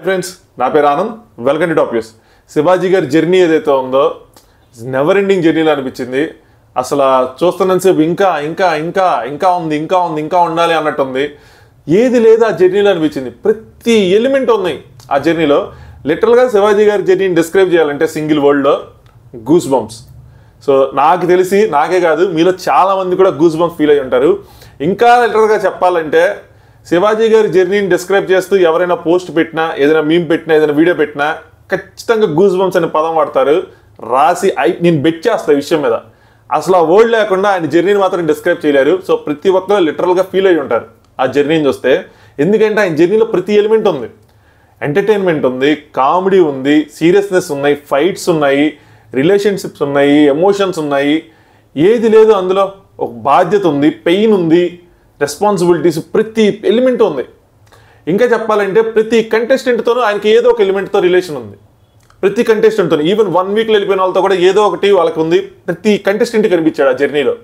Friends నా పేరు Anand welcome to top news Shivaji గారి జర్నీ ఏదైతే ఉందో నెవర్ ఎండింగ్ జర్నీలో అనిపించింది అసలు చూస్తున్నంతసేపు ఇంకా ఇంకా ఇంకా ఇంకా ఉంది ఇంకా ఉంది ఇంకా ఉండాలి అన్నట్టుంది ఏది లేదు ఆ జర్నీలో అనిపించింది ప్రతి ఎలిమెంట్ ఉన్నాయి ఆ జర్నీలో లిటరల్గా శివాజీ గారి జర్నీని డిస్క్రైబ్ చేయాలంటే సింగిల్ వరల్డ్లో గూస్ బంప్స్ సో నాకు తెలిసి నాకే కాదు మీలో చాలా మంది కూడా గూస్ బంప్స్ ఫీల్ అయి ఉంటారు ఇంకా లిటరల్గా చెప్పాలంటే శివాజీ గారి జర్నీని డిస్క్రైబ్ చేస్తూ ఎవరైనా పోస్ట్ పెట్టినా ఏదైనా మీమ్ పెట్టినా ఏదైనా వీడియో పెట్టినా ఖచ్చితంగా గూస్ బంప్స్ అనే పదం వాడతారు రాసి ఐ నేను బెట్ చేస్తా ఈ విషయం మీద అసలు ఆ వర్డ్ లేకుండా ఆయన జర్నీని మాత్రం డిస్క్రైబ్ చేయలేరు సో ప్రతి ఒక్కరు లిటరల్గా ఫీల్ అయి ఉంటారు ఆ జర్నీని చూస్తే ఎందుకంటే ఆయన జర్నీలో ప్రతి ఎలిమెంట్ ఉంది ఎంటర్టైన్మెంట్ ఉంది కామెడీ ఉంది సీరియస్నెస్ ఉన్నాయి ఫైట్స్ ఉన్నాయి రిలేషన్షిప్స్ ఉన్నాయి ఎమోషన్స్ ఉన్నాయి ఏది లేదు అందులో ఒక బాధ్యత ఉంది పెయిన్ ఉంది రెస్పాన్సిబిలిటీస్ ప్రతి ఎలిమెంట్ ఉంది ఇంకా చెప్పాలంటే ప్రతి కంటెస్టెంట్తోనూ ఆయనకి ఏదో ఒక ఎలిమెంట్తో రిలేషన్ ఉంది ప్రతి కంటెస్టెంట్తో ఈవెన్ వన్ వీక్లో వెళ్ళిపోయిన వాళ్ళతో కూడా ఏదో ఒకటి వాళ్ళకి ఉంది ప్రతి కంటెస్టెంట్ కనిపించాడు ఆ జర్నీలో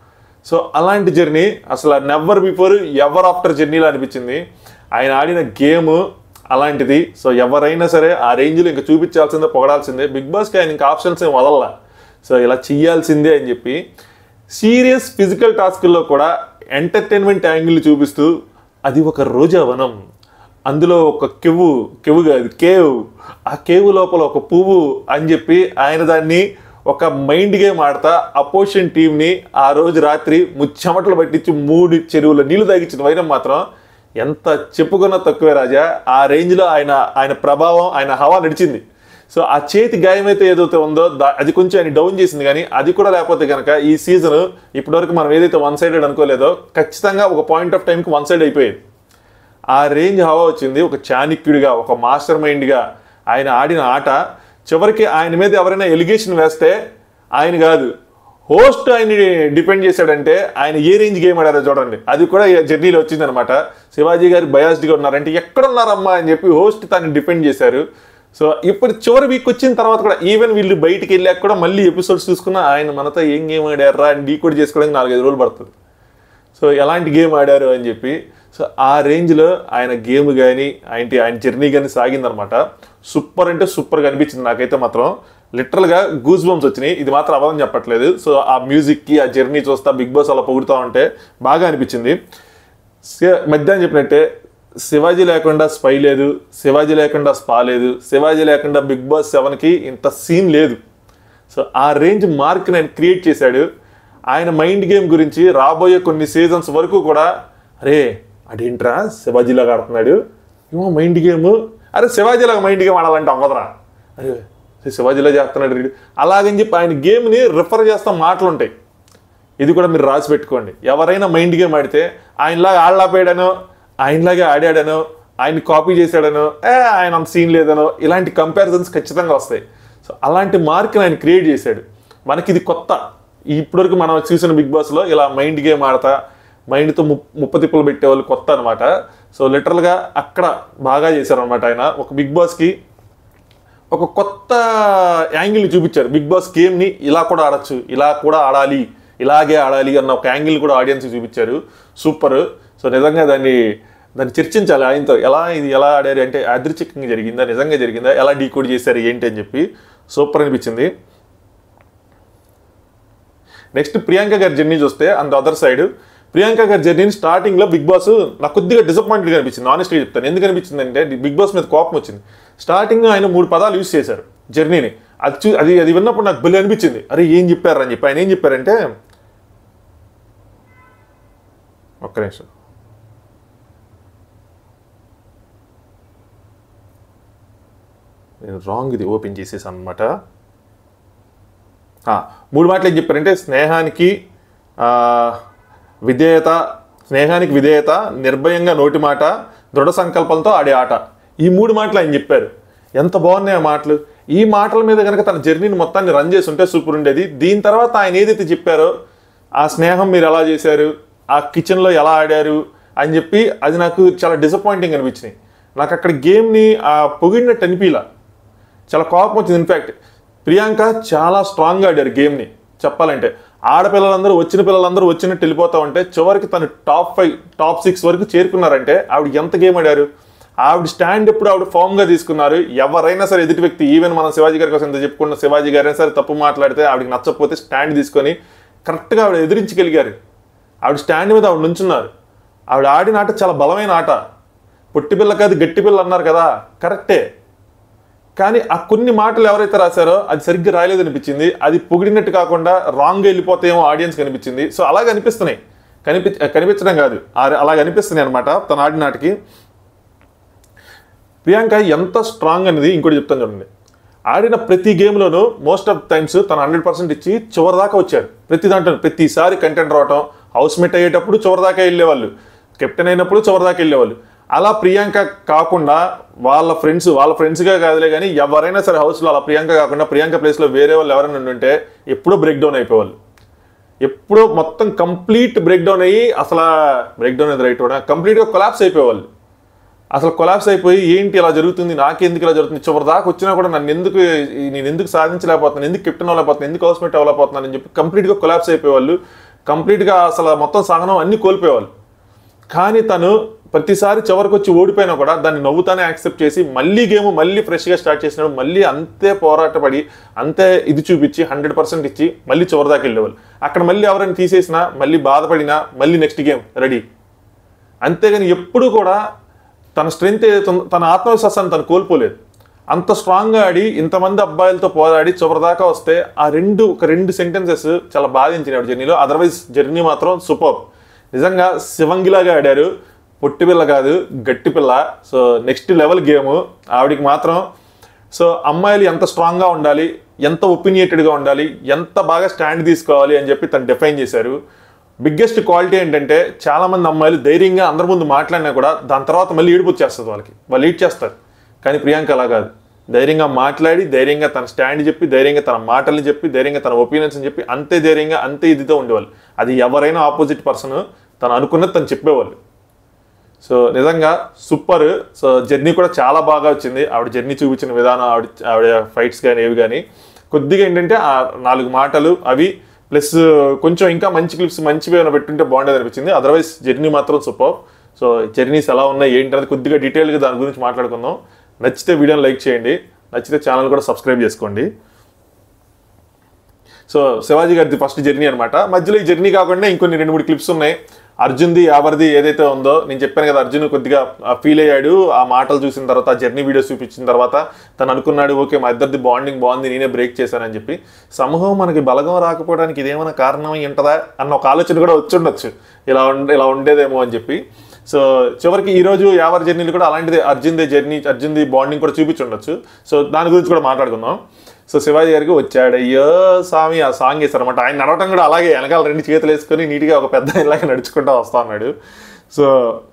సో అలాంటి జర్నీ అసలు నెవర్ బిఫోర్ ఎవర్ ఆఫ్టర్ జర్నీలో అనిపించింది ఆయన ఆడిన గేమ్ అలాంటిది సో ఎవరైనా సరే ఆ రేంజ్లో ఇంకా చూపించాల్సిందే పొగడాల్సిందే బిగ్ బాస్కి ఆయన ఇంకా ఆప్షన్స్ ఏం వదల్లా సో ఇలా చెయ్యాల్సిందే అని చెప్పి సీరియస్ ఫిజికల్ టాస్క్ల్లో కూడా ఎంటర్టైన్మెంట్ యాంగిల్ చూపిస్తూ అది ఒక రోజా వనం అందులో ఒక కెవ్వు కెవ్వు కాదు కేవ్ ఆ కేవ్ లోపల ఒక పువ్వు అని చెప్పి ఆయన దాన్ని ఒక మైండ్ గేమ్ ఆడతా అపోజిషన్ టీంని ఆ రోజు రాత్రి ముచ్చమటలు పట్టించి మూడు చెరువుల నీళ్లు తాగించిన వైరం మాత్రం ఎంత చెప్పుకున్నా తక్కువే రాజా ఆ రేంజ్లో ఆయన ఆయన ప్రభావం ఆయన హవా నడిచింది సో ఆ చేతి గాయం అయితే ఏదైతే ఉందో దా- అది కొంచెం ఆయన డౌన్ చేసింది కానీ అది కూడా లేకపోతే కనుక ఈ సీజన్ ఇప్పటివరకు మనం ఏదైతే వన్ సైడెడ్ అనుకోలేదో ఖచ్చితంగా ఒక పాయింట్ ఆఫ్ టైంకి వన్ సైడ్ అయిపోయేది ఆ రేంజ్ హవా వచ్చింది ఒక చాణక్యుడిగా ఒక మాస్టర్ మైండ్గా ఆయన ఆడిన ఆట చివరికి ఆయన మీద ఎవరైనా ఎలిగేషన్ వేస్తే ఆయన కాదు హోస్ట్ ఆయన్ని డిపెండ్ చేశాడంటే ఆయన ఏ రేంజ్ గేమ్ ఆడారో చూడండి అది కూడా ఈ జర్నీలో వచ్చిందనమాట శివాజీ గారు బయాస్డ్గా ఉన్నారంటే ఎక్కడున్నారమ్మా అని చెప్పి హోస్ట్ తనని డిపెండ్ చేశారు సో ఇప్పుడు చివరి వీక్ వచ్చిన తర్వాత కూడా ఈవెన్ వీళ్ళు బయటికి వెళ్ళాక కూడా మళ్ళీ ఎపిసోడ్స్ చూసుకున్నా ఆయన మనతో ఏం గేమ్ ఆడారా అని డీకోడ్ చేసుకోవడానికి నాలుగైదు రోజులు పడుతుంది సో ఎలాంటి గేమ్ ఆడారు అని చెప్పి సో ఆ రేంజ్లో ఆయన గేమ్ కానీ ఆయన ఆయన జర్నీ కానీ సాగిందనమాట సూపర్ అంటే సూపర్గా అనిపించింది నాకైతే మాత్రం లిటరల్గా గూస్ బంప్స్ వచ్చినాయి ఇది మాత్రం అబద్ధం చెప్పట్లేదు సో ఆ మ్యూజిక్కి ఆ జర్నీ చూస్తా బిగ్ బాస్ అలా పొగుడుతూ ఉంటే బాగా అనిపించింది శి- మధ్యాహ్నం చెప్పినట్టే శివాజీ లేకుండా స్పై లేదు శివాజీ లేకుండా స్పా లేదు శివాజీ లేకుండా బిగ్ బాస్ సెవెన్కి ఇంత సీన్ లేదు సో ఆ రేంజ్ మార్క్ నేను క్రియేట్ చేశాడు ఆయన మైండ్ గేమ్ గురించి రాబోయే కొన్ని సీజన్స్ వరకు కూడా అరే అదేంట్రా శివాజీలాగా ఆడుతున్నాడు ఏమో మైండ్ గేమ్ అరే శివాజీలాగా మైండ్ గేమ్ ఆడాలంటే అవ్వదురా అరే శివాజీలా చేస్తున్నాడు వీడు. అలాగని చెప్పి ఆయన గేమ్ని రిఫర్ చేస్తా మాటలు ఉంటాయి ఇది కూడా మీరు రాసి పెట్టుకోండి ఎవరైనా మైండ్ గేమ్ ఆడితే ఆయనలాగా ఆడలాపోయాడనో ఆయనలాగే ఆడాడనో ఆయన కాపీ చేశాడనో ఏ ఆయన అంత సీన్ లేదనో ఇలాంటి కంపారిజన్స్ ఖచ్చితంగా వస్తాయి సో అలాంటి మార్క్ని ఆయన క్రియేట్ చేశాడు మనకి ఇది కొత్త ఇప్పటివరకు మనం చూసిన బిగ్ బాస్లో ఇలా మైండ్ గేమ్ ఆడతా మైండ్తో ము ముప్పతిప్పులు పెట్టేవాళ్ళు కొత్త అనమాట సో లిటరల్గా అక్కడ బాగా చేశారనమాట ఆయన ఒక బిగ్ బాస్కి ఒక కొత్త యాంగిల్ చూపించారు బిగ్ బాస్ గేమ్ని ఇలా కూడా ఆడొచ్చు ఇలా కూడా ఆడాలి ఇలాగే ఆడాలి అన్న ఒక యాంగిల్ కూడా ఆడియన్స్ చూపించారు సూపర్ సో నిజంగా దాన్ని దాన్ని చర్చించాలి ఆయనతో ఎలా ఇది ఎలా ఆడారు అంటే అదృచ్ఛికంగా జరిగిందా నిజంగా జరిగిందా ఎలా డీకోడ్ చేశారు ఏంటి అని చెప్పి సూపర్ అనిపించింది నెక్స్ట్ ప్రియాంక గారి జర్నీ చూస్తే అంత అదర్ సైడ్ ప్రియాంక గారి జర్నీని స్టార్టింగ్లో బిగ్ బాస్ నాకు కొద్దిగా డిసప్పాయింటెడ్గా అనిపించింది ఆనెస్ట్గా చెప్తాను ఎందుకు అనిపించింది అంటే బిగ్ బాస్ మీద కోపం వచ్చింది స్టార్టింగ్ ఆయన మూడు పదాలు యూజ్ చేశారు జర్నీని అది చూ అది అది విన్నప్పుడు నాకు భలే అనిపించింది అరే ఏం చెప్పారు అని చెప్పి ఆయన ఏం చెప్పారంటే ఒక్క నిమిషం నేను రాంగ్ ఇది ఓపెన్ చేసేసాను అనమాట ఆ, మూడు మాటలు ఏం చెప్పారంటే స్నేహానికి ఆ, విధేయత స్నేహానికి విధేయత నిర్భయంగా నోటి మాట దృఢ సంకల్పంతో ఆడే ఆట ఈ మూడు మాటలు ఆయన చెప్పారు ఎంత బాగున్నాయి ఆ మాటలు ఈ మాటల మీద కనుక తన జర్నీని మొత్తాన్ని రన్ చేసి ఉంటే సూపర్ ఉండేది దీని తర్వాత ఆయన ఏదైతే చెప్పారో ఆ స్నేహం మీరు ఎలా చేశారు ఆ కిచెన్లో ఎలా ఆడారు అని చెప్పి అది నాకు చాలా డిసప్పాయింటింగ్ అనిపించినాయి నాకు అక్కడ గేమ్ని ఆ పొగిడినట్టు అనిపించలా చాలా కోపం వచ్చింది ఇన్ఫ్యాక్ట్ ప్రియాంక చాలా స్ట్రాంగ్గా ఆడారు గేమ్ని చెప్పాలంటే ఆడపిల్లలందరూ వచ్చిన పిల్లలందరూ వచ్చినట్టు వెళ్ళిపోతా ఉంటే చివరికి తను టాప్ ఫైవ్ టాప్ సిక్స్ వరకు చేరుకున్నారంటే ఆవిడ ఎంత గేమ్ ఆడారు ఆవిడ స్టాండ్ ఎప్పుడు ఆవిడ ఫామ్ గా తీసుకున్నారు ఎవరైనా సరే ఎదుటి వ్యక్తి ఈవెన్ మనం శివాజీ గారి కోసం ఇంత చెప్పుకున్న శివాజీ గారైనా సరే తప్పు మాట్లాడితే ఆవిడకి నచ్చకపోతే స్టాండ్ తీసుకొని కరెక్ట్గా ఆవిడ ఎదిరించగలిగారు ఆవిడ స్టాండ్ మీద ఆవిడ నుంచున్నారు ఆవిడ ఆడిన ఆట చాలా బలమైన ఆట పొట్టి పిల్ల కాదు గట్టి పిల్ల అన్నారు కదా కరెక్టే కానీ ఆ కొన్ని మాటలు ఎవరైతే రాశారో అది సరిగ్గా రాయలేదు అనిపించింది అది పొగిడినట్టు కాకుండా రాంగ్ వెళ్ళిపోతాయేమో ఆడియన్స్ కనిపించింది సో అలాగ అనిపిస్తున్నాయి కనిపి కనిపించడం కాదు ఆ- అలాగ అనిపిస్తున్నాయి అనమాట తన ఆడిన నాటికి ప్రియాంక ఎంత స్ట్రాంగ్ అనేది ఇంకోటి చెప్తాను చూడండి ఆడిన ప్రతి గేమ్లోనూ మోస్ట్ ఆఫ్ టైమ్స్ తను హండ్రెడ్ పర్సెంట్ ఇచ్చి చివరి దాకా వచ్చారు ప్రతి దాంట్లో ప్రతిసారి కంటెంట్ రావటం హౌస్ మేట్ అయ్యేటప్పుడు చివరి దాకా వెళ్ళేవాళ్ళు కెప్టెన్ అయినప్పుడు చివరి దాకా వెళ్ళేవాళ్ళు అలా ప్రియాంక కాకుండా వాళ్ళ ఫ్రెండ్స్ వాళ్ళ ఫ్రెండ్స్గా కాదులే కానీ ఎవరైనా సరే హౌస్లో అలా ప్రియాంక కాకుండా ప్రియాంక ప్లేస్లో వేరే వాళ్ళు ఎవరైనా ఉంటే ఎప్పుడూ బ్రేక్ డౌన్ అయిపోవాలి ఎప్పుడో మొత్తం కంప్లీట్ బ్రేక్ డౌన్ అయ్యి అసలు బ్రేక్ డౌన్ అనేది రైట్ కూడా కంప్లీట్గా కొలాప్స్ అయిపోయేవాళ్ళు అసలు కొలాప్స్ అయిపోయి ఏంటి ఇలా జరుగుతుంది నాకెందుకు ఇలా జరుగుతుంది చివరి దాకా వచ్చినా కూడా నన్ను ఎందుకు ఈ- నేను ఎందుకు సాధించలేకపోతున్నాను ఎందుకు కెప్టెన్ అవ్వలేకపోతున్నాను ఎందుకు హౌస్మేట్ అవ్వలేకపోతున్నాను అని చెప్పి కంప్లీట్గా కొలాప్స్ అయిపోయేవాళ్ళు కంప్లీట్గా అసలు మొత్తం సహనం అన్ని కోల్పోయేవాళ్ళు కానీ తను ప్రతిసారి చివరికి వచ్చి ఓడిపోయినా కూడా దాన్ని నవ్వుతానే యాక్సెప్ట్ చేసి మళ్ళీ గేమ్ మళ్ళీ ఫ్రెష్గా స్టార్ట్ చేసినప్పుడు మళ్ళీ అంతే పోరాటపడి అంతే ఇది చూపించి హండ్రెడ్ పర్సెంట్ ఇచ్చి మళ్ళీ చివరి దాకా వెళ్ళేవాళ్ళు అక్కడ మళ్ళీ ఎవరైనా తీసేసినా మళ్ళీ బాధపడినా మళ్ళీ నెక్స్ట్ గేమ్ రెడీ అంతేగాని ఎప్పుడు కూడా తన స్ట్రెంగ్త్ ఏదైతే ఉందో తన ఆత్మవిశ్వాసాన్ని తను కోల్పోలేదు అంత స్ట్రాంగ్గా ఆడి ఇంతమంది అబ్బాయిలతో పోరాడి చివరిదాకా వస్తే ఆ రెండు ఒక రెండు సెంటెన్సెస్ చాలా బాధించినాడు జర్నీలో అదర్వైజ్ జర్నీ మాత్రం సూపర్ నిజంగా శివంగిలాగా ఆడారు పొట్టి పిల్ల కాదు గట్టి పిల్ల సో నెక్స్ట్ లెవెల్ గేమ్ ఆవిడికి మాత్రం సో అమ్మాయిలు ఎంత స్ట్రాంగ్గా ఉండాలి ఎంత ఒపీనియేటెడ్గా ఉండాలి ఎంత బాగా స్టాండ్ తీసుకోవాలి అని చెప్పి తను డిఫైన్ చేశారు బిగ్గెస్ట్ క్వాలిటీ ఏంటంటే చాలా మంది అమ్మాయిలు ధైర్యంగా అందరి ముందు మాట్లాడినా కూడా దాని తర్వాత మళ్ళీ ఏడుపు వచ్చేస్తుంది వాళ్ళకి వాళ్ళు ఈడ్ చేస్తారు కానీ ప్రియాంక అలా కాదు ధైర్యంగా మాట్లాడి ధైర్యంగా తన స్టాండ్ చెప్పి ధైర్యంగా తన మాటల్ని చెప్పి ధైర్యంగా తన ఒపీనియన్స్ చెప్పి అంతే ధైర్యంగా అంతే ఇదితో ఉండేవాళ్ళు అది ఎవరైనా ఆపోజిట్ పర్సన్ తను అనుకున్నది తను చెప్పేవాళ్ళు సో నిజంగా సూపర్ సో జర్నీ కూడా చాలా బాగా వచ్చింది ఆవిడ జర్నీ చూపించిన విధానం ఆవిడ ఆవిడ ఫైట్స్ కానీ ఏవి కానీ కొద్దిగా ఏంటంటే ఆ నాలుగు మాటలు అవి ప్లస్ కొంచెం ఇంకా మంచి క్లిప్స్ మంచివి ఏమైనా పెట్టుంటే బాగుండేది అనిపించింది అదర్వైజ్ జర్నీ మాత్రం సూపర్ సో జర్నీస్ ఎలా ఉన్నాయి ఏంటి అనేది కొద్దిగా డీటెయిల్గా దాని గురించి మాట్లాడుకుందాం నచ్చితే వీడియోని లైక్ చేయండి నచ్చితే ఛానల్ కూడా సబ్స్క్రైబ్ చేసుకోండి సో శివాజీ గారిది ఫస్ట్ జర్నీ అనమాట మధ్యలో ఈ జర్నీ కాకుండా ఇంకొన్ని రెండు మూడు క్లిప్స్ ఉన్నాయి అర్జున్ది ఎవరిది ఏదైతే ఉందో నేను చెప్పాను కదా అర్జున్ కొద్దిగా ఫీల్ అయ్యాడు ఆ మాటలు చూసిన తర్వాత ఆ జర్నీ వీడియోస్ చూపించిన తర్వాత తను అనుకున్నాడు ఓకే మా ఇద్దరిది బాండింగ్ బాగుంది నేనే బ్రేక్ చేశానని చెప్పి సమూహం మనకి బలగం రాకపోవడానికి ఇదేమైనా కారణం అయి ఉంటుందా అన్న ఒక ఆలోచన కూడా వచ్చి ఉండొచ్చు ఇలా ఉండే ఇలా ఉండేదేమో అని చెప్పి సో చివరికి ఈ రోజు యావర్ జర్నీలు కూడా అలాంటిదే అర్జున్ది జర్నీ అర్జున్ది బాండింగ్ కూడా చూపించుండొచ్చు సో దాని గురించి కూడా మాట్లాడుకుందాం సో శివాజీ గారికి వచ్చాడు అయ్యో స్వామి ఆ సాంగ్ వేశారనమాట ఆయన నడవటం కూడా అలాగే వెనకాల రెండు చేతులు వేసుకొని నీట్గా ఒక పెద్ద ఇలాగే నడుచుకుంటూ వస్తా ఉన్నాడు సో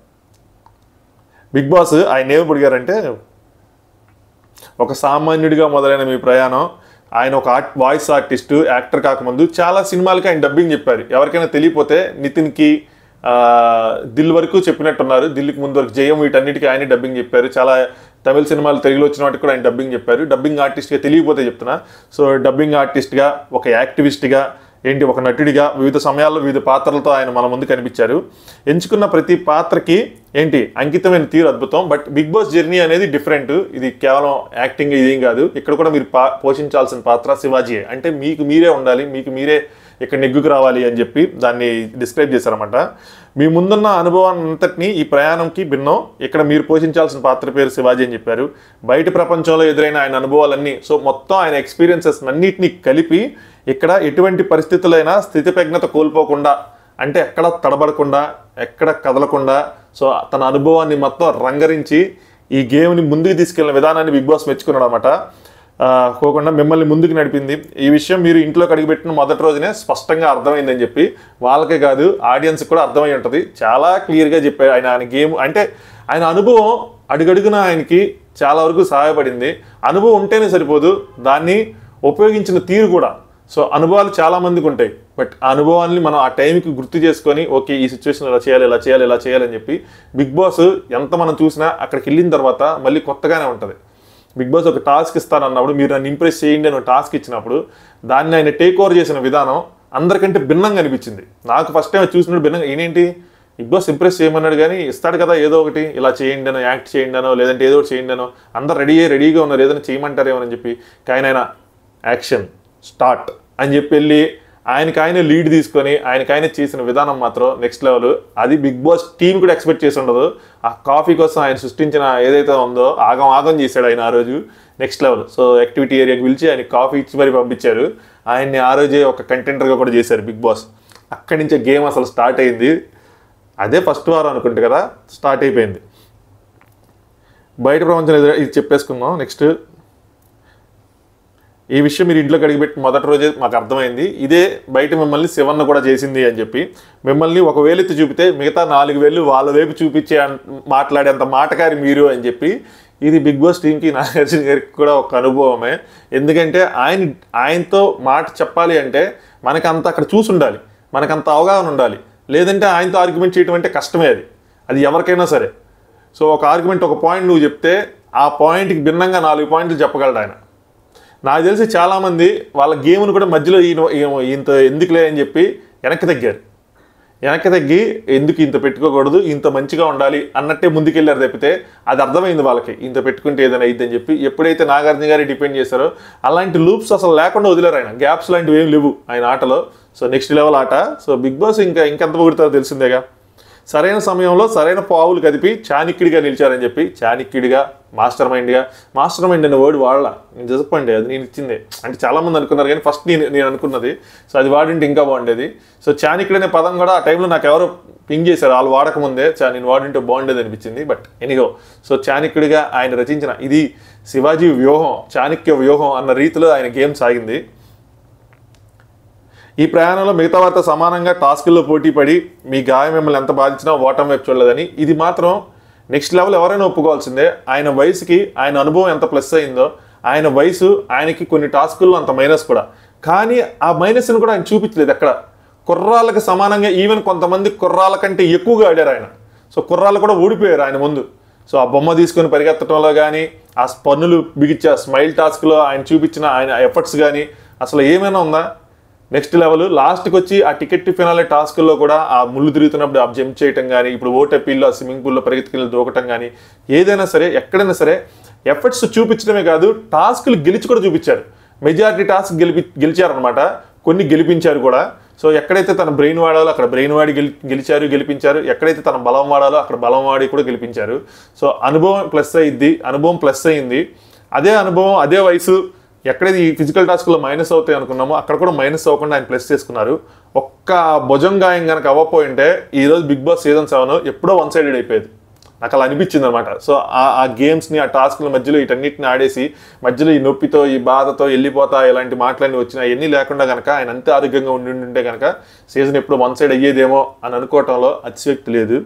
బిగ్ బాస్ ఆయన ఏమి పొడిగారంటే ఒక సామాన్యుడిగా మొదలైన మీ ప్రయాణం ఆయన ఒక ఆర్ట్ వాయిస్ ఆర్టిస్ట్ యాక్టర్ కాకముందు చాలా సినిమాలకి ఆయన డబ్బింగ్ చెప్పారు ఎవరికైనా తెలియపోతే నితిన్కి ఆ, దిల్ వరకు చెప్పినట్టున్నారు దిల్కి ముందు వరకు జయం వీటన్నిటికీ ఆయన డబ్బింగ్ చెప్పారు చాలా తమిళ సినిమాలు తెలుగులో వచ్చిన వాటికి కూడా ఆయన డబ్బింగ్ చెప్పారు డబ్బింగ్ ఆర్టిస్ట్గా తెలియకపోతే చెప్తున్నా సో డబ్బింగ్ ఆర్టిస్ట్గా ఒక యాక్టివిస్ట్గా ఏంటి ఒక నటుడిగా వివిధ సమయాల్లో వివిధ పాత్రలతో ఆయన మన ముందు కనిపించారు ఎంచుకున్న ప్రతి పాత్రకి ఏంటి అంకితమైన తీరు అద్భుతం బట్ బిగ్ బాస్ జర్నీ అనేది డిఫరెంట్ ఇది కేవలం యాక్టింగ్ ఇదేం కాదు ఇక్కడ కూడా మీరు పా పోషించాల్సిన పాత్ర శివాజీ అంటే మీకు మీరే ఉండాలి మీకు మీరే ఇక్కడ నెగ్గుకు రావాలి అని చెప్పి దాన్ని డిస్క్రైబ్ చేశారన్నమాట మీ ముందున్న అనుభవాన్ని అంతటినీ ఈ ప్రయాణంకి భిన్నం ఇక్కడ మీరు పోషించాల్సిన పాత్ర పేరు శివాజీ అని చెప్పారు బయట ప్రపంచంలో ఎదురైన ఆయన అనుభవాలన్నీ సో మొత్తం ఆయన ఎక్స్పీరియన్సెస్ అన్నిటినీ కలిపి ఇక్కడ ఎటువంటి పరిస్థితులైనా స్థితిప్రజ్ఞత కోల్పోకుండా అంటే ఎక్కడ తడబడకుండా ఎక్కడ కదలకుండా సో తన అనుభవాన్ని మొత్తం రంగరించి ఈ గేమ్ని ముందుకు తీసుకెళ్లిన విధానాన్ని బిగ్ బాస్ మెచ్చుకున్నాడు అనమాట పోకుండా మిమ్మల్ని ముందుకు నడిపింది ఈ విషయం మీరు ఇంట్లోకి అడుగుపెట్టిన మొదటి రోజునే స్పష్టంగా అర్థమైందని చెప్పి వాళ్ళకే కాదు ఆడియన్స్ కూడా అర్థమై ఉంటుంది చాలా క్లియర్గా చెప్పారు ఆయన ఆయన గేమ్ అంటే ఆయన అనుభవం అడుగడుగున ఆయనకి చాలా వరకు సహాయపడింది అనుభవం ఉంటేనే సరిపోదు దాన్ని ఉపయోగించిన తీరు కూడా సో అనుభవాలు చాలా మందికి ఉంటాయి బట్ ఆ అనుభవాన్ని మనం ఆ టైంకి గుర్తు చేసుకొని ఓకే ఈ సిచ్యువేషన్ ఇలా చేయాలి ఇలా చేయాలి ఇలా చేయాలని చెప్పి బిగ్ బాస్ ఎంత మనం చూసినా అక్కడికి వెళ్ళిన తర్వాత మళ్ళీ కొత్తగానే ఉంటుంది బిగ్ బాస్ ఒక టాస్క్ ఇస్తానన్నప్పుడు మీరు నన్ను ఇంప్రెస్ చేయండి అని ఒక టాస్క్ ఇచ్చినప్పుడు దాన్ని ఆయన టేక్ ఓవర్ చేసిన విధానం అందరికంటే భిన్నంగా అనిపించింది నాకు ఫస్ట్ టైం చూసినప్పుడు భిన్నంగా ఈయనేంటి బిగ్ బాస్ ఇంప్రెస్ చేయమన్నాడు కానీ ఇస్తాడు కదా ఏదో ఒకటి ఇలా చేయండి అనో యాక్ట్ చేయండి అనో లేదంటే ఏదో ఒకటి చేయండి అనో అందరు రెడీ అయ్యి రెడీగా ఉన్నారు ఏదైనా చేయమంటారేమో అని చెప్పి కానీ ఆయన యాక్షన్ స్టార్ట్ అని చెప్పి వెళ్ళి ఆయనకి ఆయన లీడ్ తీసుకొని ఆయనకి ఆయన చేసిన విధానం మాత్రం నెక్స్ట్ లెవెల్ అది బిగ్ బాస్ టీం కూడా ఎక్స్పెక్ట్ చేసి ఉండదు ఆ కాఫీ కోసం ఆయన సృష్టించిన ఏదైతే ఉందో ఆగం ఆగం చేశాడు ఆయన ఆ రోజు నెక్స్ట్ లెవెల్ సో యాక్టివిటీ ఏరియాకి పిలిచి ఆయన కాఫీ ఇచ్చి మరి పంపించారు ఆయన్ని ఆ రోజే ఒక కంటెంటర్గా కూడా చేశారు బిగ్ బాస్ అక్కడి నుంచే గేమ్ అసలు స్టార్ట్ అయింది అదే ఫస్ట్ వారం అనుకుంటే కదా స్టార్ట్ అయిపోయింది బయట ప్రపంచం ఎదురు ఇది చెప్పేసుకుందాం నెక్స్ట్ ఈ విషయం మీరు ఇంట్లోకి అడిగిపెట్టి మొదటి రోజే మాకు అర్థమైంది ఇదే బయట మిమ్మల్ని శివన్న కూడా చేసింది అని చెప్పి మిమ్మల్ని ఒక వేలెత్తి చూపితే మిగతా నాలుగు వేలు వాళ్ళ వైపు చూపించే అన్- మాట్లాడేంత మాటకారి మీరు అని చెప్పి ఇది బిగ్ బాస్ టీంకి నాగార్జున గారికి కూడా ఒక అనుభవమే ఎందుకంటే ఆయన ఆయనతో మాట చెప్పాలి అంటే మనకు అంత అక్కడ చూసి ఉండాలి మనకంత అవగాహన ఉండాలి లేదంటే ఆయనతో ఆర్గ్యుమెంట్ చేయడం అంటే కష్టమే అది అది ఎవరికైనా సరే సో ఒక ఆర్గ్యుమెంట్ ఒక పాయింట్ నువ్వు చెప్తే ఆ పాయింట్కి భిన్నంగా నాలుగు పాయింట్లు చెప్పగలడు ఆయన నాకు తెలిసి చాలామంది వాళ్ళ గేమ్ను కూడా మధ్యలో ఈయన ఈయన- ఇంత ఎందుకులే అని చెప్పి వెనక్కి తగ్గారు వెనక్కి తగ్గి ఎందుకు ఇంత పెట్టుకోకూడదు ఇంత మంచిగా ఉండాలి అన్నట్టే ముందుకెళ్ళారు తప్పితే అది అర్థమైంది వాళ్ళకి ఇంత పెట్టుకుంటే ఏదైనా అయిద్దని చెప్పి ఎప్పుడైతే నాగార్జున గారి డిపెండ్ చేశారో అలాంటి లూప్స్ అసలు లేకుండా వదిలేరు ఆయన గ్యాప్స్ లాంటివి ఏం లేవు ఆయన ఆటలో సో నెక్స్ట్ లెవెల్ ఆట సో బిగ్ బాస్ ఇంకా ఇంకెంత పొగుడుతారో తెలిసిందేగా సరైన సమయంలో సరైన పావులు కదిపి చాణిక్యుడిగా నిలిచారని చెప్పి చాణిక్యుడిగా మాస్టర్ మైండ్గా మాస్టర్ మైండ్ అనే వర్డ్ వాడలా నేను చెప్పండి అది నేను ఇచ్చిందే అంటే చాలా మంది అనుకున్నారు కానీ ఫస్ట్ నేను నేను అనుకున్నది సో అది వాడింటే ఇంకా బాగుండేది సో చాణిక్యుడు అనే పదం కూడా ఆ టైంలో నాకు ఎవరో పింగ్ చేశారు వాళ్ళు వాడకముందే చా నేను వాడింటే బాగుండేది అనిపించింది బట్ ఎనిగో సో చాణిక్యుడిగా ఆయన రచించిన ఇది శివాజీ వ్యూహం చాణక్య వ్యూహం అన్న రీతిలో ఆయన గేమ్ సాగింది ఈ ప్రయాణంలో మిగతా వారితో సమానంగా టాస్కుల్లో పోటీ పడి మీ గాయం మిమ్మల్ని ఎంత బాధించినా ఓటమి వైపు చూడలేదని ఇది మాత్రం నెక్స్ట్ లెవెల్ ఎవరైనా ఒప్పుకోవాల్సిందే ఆయన వయసుకి ఆయన అనుభవం ఎంత ప్లస్ అయిందో ఆయన వయసు ఆయనకి కొన్ని టాస్కుల్లో అంత మైనస్ కూడా కానీ ఆ మైనస్ని కూడా ఆయన చూపించలేదు ఎక్కడ కుర్రాళ్ళకి సమానంగా ఈవెన్ కొంతమంది కుర్రాళ్ళ కంటే ఎక్కువగా ఆడారు ఆయన సో కుర్రాళ్ళు కూడా ఓడిపోయారు ఆయన ముందు సో ఆ బొమ్మ తీసుకొని పరిగెత్తడంలో కానీ ఆ పన్నులు బిగించే ఆ స్మైల్ టాస్క్లో ఆయన చూపించిన ఆయన ఎఫర్ట్స్ కానీ అసలు ఏమైనా ఉందా నెక్స్ట్ లెవెల్ లాస్ట్కి వచ్చి ఆ టికెట్ ఫినాలే టాస్క్లో కూడా ఆ ముళ్ళు తిరుగుతున్నప్పుడు ఆ జంప్ చేయటం కానీ ఇప్పుడు ఓటెపీల్లో ఆ స్విమ్మింగ్ పూల్లో పరిగెత్తుకెళ్ళి దూకటం కానీ ఏదైనా సరే ఎక్కడైనా సరే ఎఫర్ట్స్ చూపించడమే కాదు టాస్క్లు గెలిచి కూడా చూపించారు మెజారిటీ టాస్క్ గెలిపి గెలిచారనమాట కొన్ని గెలిపించారు కూడా సో ఎక్కడైతే తన బ్రెయిన్ వాడాలో అక్కడ బ్రెయిన్ వాడి గెలి గెలిచారు గెలిపించారు ఎక్కడైతే తన బలం వాడాలో అక్కడ బలం వాడి కూడా గెలిపించారు సో అనుభవం ప్లస్ అయింది అనుభవం ప్లస్ అయింది అదే అనుభవం అదే వయసు ఎక్కడైతే ఈ ఫిజికల్ టాస్క్లో మైనస్ అవుతాయి అనుకున్నామో అక్కడ కూడా మైనస్ అవ్వకుండా ఆయన ప్లస్ చేసుకున్నారు ఒక్క భుజం గాయం కనుక అవ్వపోయింటే ఈరోజు బిగ్ బాస్ సీజన్ సెవెన్ ఎప్పుడో వన్ సైడెడ్ అయిపోయేది నాకు అలా అనిపించింది అనమాట సో ఆ ఆ గేమ్స్ని ఆ టాస్క్ల మధ్యలో వీటన్నిటిని ఆడేసి మధ్యలో ఈ నొప్పితో ఈ బాధతో వెళ్ళిపోతా ఇలాంటి మాటలన్నీ వచ్చినా ఎన్ని లేకుండా కనుక ఆయన అంతే ఆరోగ్యంగా ఉండి ఉంటే కనుక సీజన్ ఎప్పుడు వన్ సైడ్ అయ్యేదేమో అని అనుకోవటంలో అతిశక్తి లేదు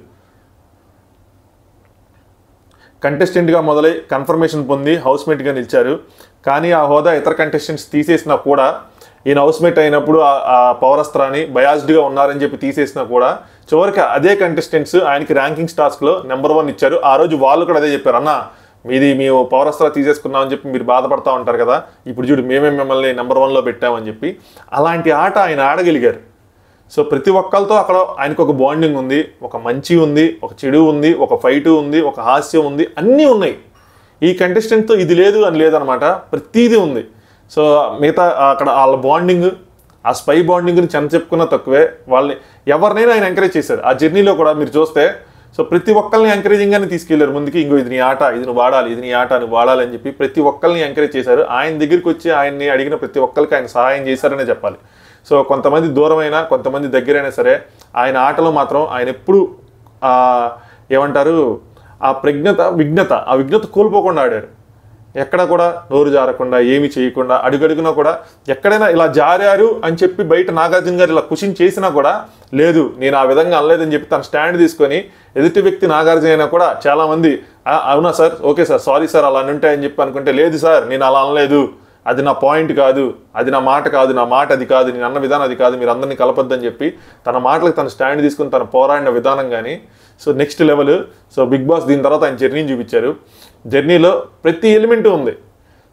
కంటెస్టెంట్గా మొదలై కన్ఫర్మేషన్ పొంది హౌస్మేట్గా నిలిచారు కానీ ఆ హోదా ఇతర కంటెస్టెంట్స్ తీసేసినా కూడా ఈయన హౌస్మేట్ అయినప్పుడు ఆ- ఆ పౌరస్త్రాన్ని బయాస్డ్గా ఉన్నారని చెప్పి తీసేసినా కూడా చివరికి అదే కంటెస్టెంట్స్ ఆయనకి ర్యాంకింగ్స్ టాస్క్లో నెంబర్ వన్ ఇచ్చారు ఆ రోజు వాళ్ళు కూడా అదే చెప్పారు అన్న మీది మేము పౌరస్త్రా తీసేసుకున్నామని చెప్పి మీరు బాధపడతా ఉంటారు కదా ఇప్పుడు చూడు మేమే మిమ్మల్ని నెంబర్ వన్లో పెట్టామని చెప్పి అలాంటి ఆట ఆయన ఆడగలిగారు సో ప్రతి ఒక్కరితో అక్కడ ఆయనకు ఒక బాండింగ్ ఉంది ఒక మంచి ఉంది ఒక చెడు ఉంది ఒక ఫైట్ ఉంది ఒక హాస్యం ఉంది అన్నీ ఉన్నాయి ఈ కంటెస్టెంట్తో ఇది లేదు అని లేదనమాట ప్రతిదీ ఉంది సో మిగతా అక్కడ వాళ్ళ బాండింగ్ ఆ స్పై బాండింగ్ని చెంత చెప్పుకున్న తక్కువే వాళ్ళని ఎవరినైనా ఆయన ఎంకరేజ్ చేశారు ఆ జర్నీలో కూడా మీరు చూస్తే సో ప్రతి ఒక్కరిని ఎంకరేజింగ్గానే తీసుకెళ్లారు ముందుకి ఇంకో ఇది నీ ఆట ఇది నువ్వు వాడాలి ఇది నీ ఆట నువ్వు వాడాలి అని చెప్పి ప్రతి ఒక్కరిని ఎంకరేజ్ చేశారు ఆయన దగ్గరికి వచ్చి ఆయన్ని అడిగిన ప్రతి ఒక్కరికి ఆయన సహాయం చేశారనే చెప్పాలి సో కొంతమంది దూరమైనా కొంతమంది దగ్గరైనా సరే ఆయన ఆటలో మాత్రం ఆయన ఎప్పుడు ఆ, ఏమంటారు ఆ ప్రజ్ఞత విఘ్నత ఆ విఘ్నత కోల్పోకుండా ఆడారు ఎక్కడ కూడా నోరు జారకుండా ఏమి చేయకుండా అడుగడుగునా కూడా ఎక్కడైనా ఇలా జారారు అని చెప్పి బయట నాగార్జున గారు ఇలా కుషిన్ చేసినా కూడా లేదు నేను ఆ విధంగా అనలేదని చెప్పి తన స్టాండ్ తీసుకొని ఎదుటి వ్యక్తి నాగార్జున అయినా కూడా చాలామంది "ఆ, అవునా sir okay sir sorry sir అలా అనుంటే అని చెప్పి అనుకుంటే లేదు సార్ నేను అలా అనలేదు అది నా పాయింట్ కాదు అది నా మాట కాదు నా మాట అది కాదు నేను అన్న విధానం అది కాదు మీరు అందరినీ కలపొద్దని చెప్పి తన మాటలకు తన స్టాండ్ తీసుకుని తన పోరాడిన విధానం కానీ so next level so Bigg Boss దీని తర్వాత ఆయన జర్నీని చూపించారు జర్నీలో ప్రతి ఎలిమెంట్ ఉంది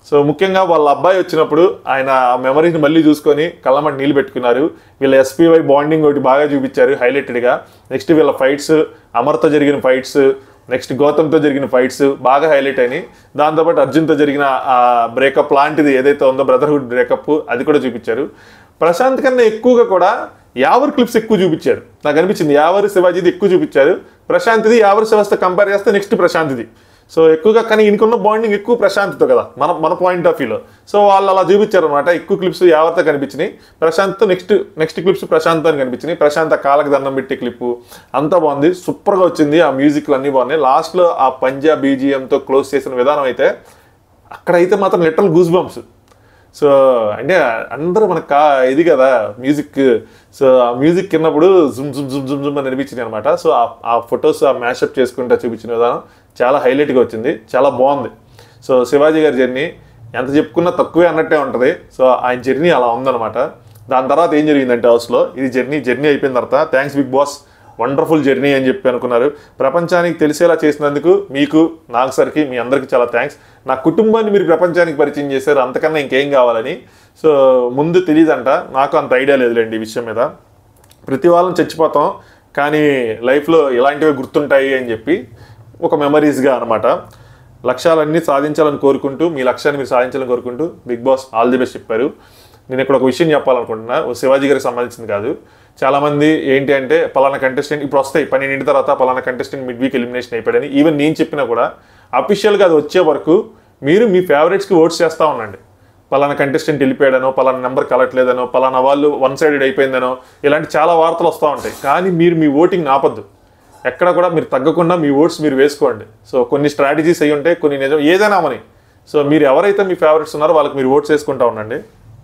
సో ముఖ్యంగా వాళ్ళ అబ్బాయి వచ్చినప్పుడు ఆయన ఆ మెమరీని మళ్ళీ చూసుకొని కళ్ళమటి నీళ్ళు పెట్టుకున్నారు వీళ్ళ ఎస్పీవై బాండింగ్ ఒకటి బాగా చూపించారు హైలైటెడ్గా నెక్స్ట్ వీళ్ళ ఫైట్స్ అమర్తో జరిగిన ఫైట్స్ నెక్స్ట్ గౌతమ్తో జరిగిన ఫైట్స్ బాగా హైలైట్ అయినాయి దాంతోపాటు అర్జున్తో జరిగిన ఆ బ్రేకప్ లాంటిది ఏదైతే ఉందో బ్రదర్హుడ్ బ్రేకప్ అది కూడా చూపించారు ప్రశాంత్ కన్నా ఎక్కువగా కూడా యావర్ క్లిప్స్ ఎక్కువ చూపించారు నాకు అనిపించింది యావర్ శివాజీది ఎక్కువ చూపించారు ప్రశాంత్ది యావర్ శివస్తో కంపేర్ చేస్తే నెక్స్ట్ ప్రశాంత్ది సో ఎక్కువగా కానీ ఈయనకున్న బాండింగ్ ఎక్కువ ప్రశాంత్తో కదా మన మన పాయింట్ ఆఫ్ వ్యూలో సో వాళ్ళు అలా చూపించారు అనమాట ఎక్కువ క్లిప్స్ యావర్తో కనిపించినాయి ప్రశాంత్తో నెక్స్ట్ నెక్స్ట్ క్లిప్స్ ప్రశాంత్ అని కనిపించినాయి ప్రశాంత్ ఆ కాళ్ళకి దండం పెట్టి క్లిప్ అంతా బాగుంది సూపర్గా వచ్చింది ఆ మ్యూజిక్లు అన్నీ బాగున్నాయి లాస్ట్లో ఆ పంజాబ్ బీజిఎంతో క్లోజ్ చేసిన విధానం అయితే అక్కడైతే మాత్రం లిటరల్ గూస్ బంప్స్ సో అంటే అందరూ మనకు కా ఇది కదా మ్యూజిక్ సో ఆ మ్యూజిక్ విన్నప్పుడు జుమ్ జుమ్ జుమ్ జుమ్ జుమ్ అని అనిపించింది అనమాట సో ఆ- ఆ ఫొటోస్ ఆ మ్యాషప్ చేసుకుంటూ చూపించిన విధానం చాలా హైలైట్గా వచ్చింది చాలా బాగుంది సో శివాజీ గారి జర్నీ ఎంత చెప్పుకున్నా తక్కువే అన్నట్టే ఉంటుంది సో ఆయన జర్నీ అలా ఉందన్నమాట దాని తర్వాత ఏం జరిగిందంటే హౌస్లో ఇది జర్నీ జర్నీ అయిపోయిన తర్వాత thanks Bigg Boss wonderful journey అని చెప్పి అనుకున్నారు ప్రపంచానికి తెలిసేలా చేసినందుకు మీకు నాకు సరికి మీ అందరికీ చాలా థ్యాంక్స్ నా కుటుంబాన్ని మీరు ప్రపంచానికి పరిచయం చేశారు అంతకన్నా ఇంకేం కావాలని సో ముందు తెలియదంట నాకు అంత ఐడియా లేదులేండి ఈ విషయం మీద ప్రతి వాళ్ళని చచ్చిపోతాం కానీ లైఫ్లో ఇలాంటివే గుర్తుంటాయి అని చెప్పి ఒక మెమరీస్గా అనమాట లక్ష్యాలన్నీ సాధించాలని కోరుకుంటూ మీ లక్ష్యాన్ని మీరు సాధించాలని కోరుకుంటూ Bigg Boss all the best చెప్పారు నేను ఇక్కడ ఒక విషయం చెప్పాలనుకుంటున్నా ఓ శివాజీ గారికి సంబంధించింది కాదు చాలామంది ఏంటి అంటే పలానా కంటెస్టెంట్ ఇప్పుడు వస్తాయి పన్నెండింటి తర్వాత పలానా కంటెస్టెంట్ మిడ్ వీక్ ఎలిమినేషన్ అయిపోయాడని ఈవెన్ నేను చెప్పినా కూడా అఫీషియల్గా అది వచ్చే వరకు మీరు మీ ఫేవరెట్స్కి ఓట్స్ చేస్తూ ఉండండి పలానా కంటెస్టెంట్ వెళ్ళిపోయాడనో పలానా నెంబర్ కలట్లేదనో పలానా వాళ్ళు వన్ సైడెడ్ అయిపోయిందనో ఇలాంటి చాలా వార్తలు వస్తూ ఉంటాయి కానీ మీరు మీ ఓటింగ్ ఆపద్దు ఎక్కడ కూడా మీరు తగ్గకుండా మీ ఓట్స్ మీరు వేసుకోండి సో కొన్ని స్ట్రాటజీస్ అయ్యి ఉంటాయి కొన్ని నిజం ఏదైనా మని సో మీరు ఎవరైతే మీ ఫేవరెట్స్ ఉన్నారో వాళ్ళకి మీరు ఓట్స్ వేసుకుంటా ఉండండి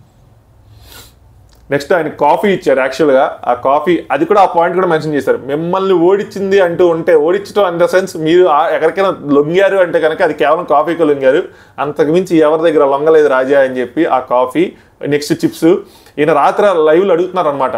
నెక్స్ట్ ఆయన కాఫీ ఇచ్చారు యాక్చువల్గా ఆ కాఫీ అది కూడా ఆ పాయింట్ కూడా మెన్షన్ చేశారు మిమ్మల్ని ఓడించింది అంటూ ఉంటే ఓడించడం అన్ ద సెన్స్ మీరు ఆ- ఎక్కడికైనా లొంగారు అంటే కనుక అది కేవలం కాఫీకి లొంగారు అంతకు మించి ఎవరి దగ్గర లొంగలేదు రాజా అని చెప్పి ఆ కాఫీ నెక్స్ట్ చిప్స్ ఈయన రాత్రి లైవ్లో అడుగుతున్నారు అనమాట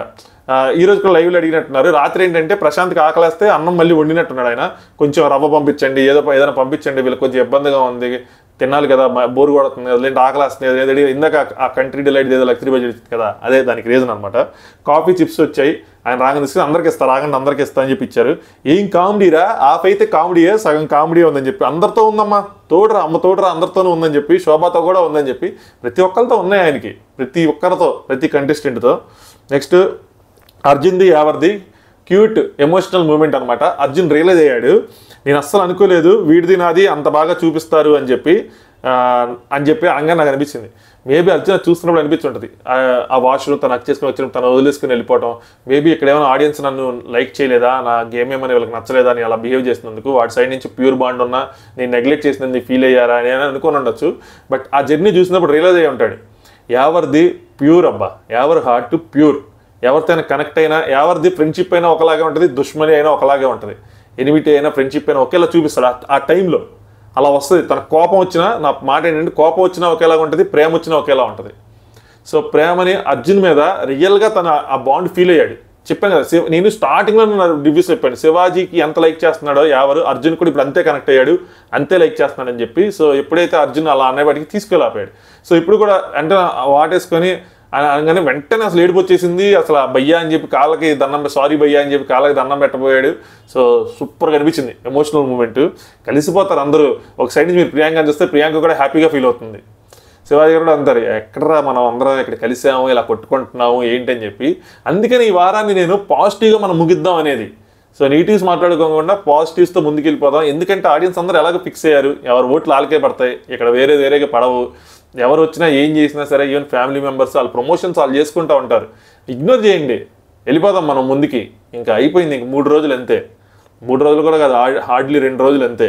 ఈ రోజు కూడా లైవ్లో అడిగినట్టున్నారు రాత్రి ఏంటంటే ప్రశాంత్కి ఆకలేస్తే అన్నం మళ్ళీ వండినట్టున్నాడు ఆయన కొంచెం రవ్వ పంపించండి ఏదో ఏదైనా పంపించండి వీళ్ళకి కొంచెం ఇబ్బందిగా ఉంది తినాలి కదా మ- బోర్ కొడుతుంది కదా లేదంటే ఆకలి వస్తుంది కదా లేదంటే ఇందాక ఆ- ఆ కంట్రీ డిలైట్ ఏదో లగ్జరీ బడ్జెట్ కదా అదే దానికి రీజన్ అనమాట కాఫీ చిప్స్ వచ్చాయి ఆయన రాగానే తీసుకుని అందరికి ఇస్తా రాగండి అందరికి ఇస్తా అని చెప్పి ఇచ్చారు ఏం కామెడీరా ఆఫ్ అయితే కామెడీయే సగం కామెడీ ఉందని చెప్పి అందరితో ఉందమ్మా తోడురా అమ్మ తోడురా అందరితోనూ ఉందని చెప్పి శోభాతో కూడా ఉందని చెప్పి ప్రతి ఒక్కరితో ఉన్నాయి ఆయనకి ప్రతి ఒక్కరితో ప్రతి కంటెస్టెంట్తో నెక్స్ట్ అర్జున్ది యావర్ది క్యూట్ ఎమోషనల్ మూమెంట్ అనమాట అర్జున్ రియలైజ్ అయ్యాడు నేను అస్సలు అనుకోలేదు వీడిది నాది అంత బాగా చూపిస్తారు అని చెప్పి ఆ, అని చెప్పి అనగా నాకు అనిపించింది మేబీ అర్జున్ అది చూస్తున్నప్పుడు అనిపించుంటుంది ఆ- ఆ వాష్రూమ్ తను హక్ చేసుకుని వచ్చిన తను వదిలేసుకుని వెళ్ళిపోవటం మేబీ ఇక్కడ ఏమైనా ఆడియన్స్ నన్ను లైక్ చేయలేదా నా గేమ్ ఏమైనా వీళ్ళకి నచ్చలేదా అని అలా బిహేవ్ చేసినందుకు వాడి సైడ్ నుంచి ప్యూర్ బాండ్ ఉన్నా నేను నెగ్లెక్ట్ చేసినందుకు ఫీల్ అయ్యారా అని అని అనుకుని ఉండొచ్చు బట్ ఆ జర్నీ చూసినప్పుడు రియలైజ్ అయ్యి ఉంటాడు ఎవరిది ప్యూర్ అబ్బా ఎవరి హార్ట్ ప్యూర్ ఎవరితోనైనా కనెక్ట్ అయినా ఎవరిది ఫ్రెండ్షిప్ అయినా ఒకలాగే ఉంటుంది దుష్మని అయినా ఒకలాగే ఉంటుంది ఎనిమిటీ అయినా ఫ్రెండ్షిప్ అయినా ఒకేలా చూపిస్తాడు ఆ- ఆ టైంలో అలా వస్తుంది తన కోపం వచ్చినా నా మాట ఏంటంటే కోపం వచ్చినా ఒకేలాగా ఉంటుంది ప్రేమ వచ్చినా ఒకేలా ఉంటుంది సో ప్రేమని అర్జున్ మీద రియల్గా తన ఆ బాండ్ ఫీల్ అయ్యాడు చెప్పాను కదా శివ నేను స్టార్టింగ్లో నా రివ్యూస్ చెప్పాను శివాజీకి ఎంత లైక్ చేస్తున్నాడో ఎవరు అర్జున్ కూడా ఇప్పుడు అంతే కనెక్ట్ అయ్యాడు అంతే లైక్ చేస్తున్నాడని చెప్పి సో ఎప్పుడైతే అర్జున్ అలా అనేవాడికి తీసుకెళ్ళాపాడు సో ఇప్పుడు కూడా అంటే వాటేసుకొని అని అనగానే వెంటనే అసలు ఏడుపు వచ్చేసింది అసలు ఆ భయ్యా అని చెప్పి కాళ్ళకి దండం సారీ భయ్యా అని చెప్పి కాళ్ళకి దండం పెట్టబోయాడు సో సూపర్గా అనిపించింది ఎమోషనల్ మూమెంట్ కలిసిపోతారు అందరూ ఒక సైడ్ నుంచి మీరు ప్రియాంక చూస్తే ప్రియాంక కూడా హ్యాపీగా ఫీల్ అవుతుంది శివాజీ గారు కూడా అంటారు ఎక్కడరా మనం అందరం ఇక్కడ కలిసాము ఇలా కొట్టుకుంటున్నాము ఏంటి అని చెప్పి అందుకని ఈ వారాన్ని నేను పాజిటివ్గా మనం ముగిద్దాం అనేది సో నెగిటివ్స్ మాట్లాడుకోకుండా పాజిటివ్స్తో ముందుకెళ్ళిపోదాం ఎందుకంటే ఆడియన్స్ అందరూ ఎలాగో ఫిక్స్ అయ్యారు ఎవరు ఓట్లు వాళ్ళకే పడతాయి ఇక్కడ వేరే వేరేగా పడవు ఎవరు వచ్చినా ఏం చేసినా సరే ఈవెన్ ఫ్యామిలీ మెంబర్స్ వాళ్ళు ప్రమోషన్స్ వాళ్ళు చేసుకుంటూ ఉంటారు ఇగ్నోర్ చేయండి వెళ్ళిపోదాం మనం ముందుకి ఇంకా అయిపోయింది ఇంక మూడు రోజులు అంతే మూడు రోజులు కూడా కాదు హార్డ్లీ రెండు రోజులు అంతే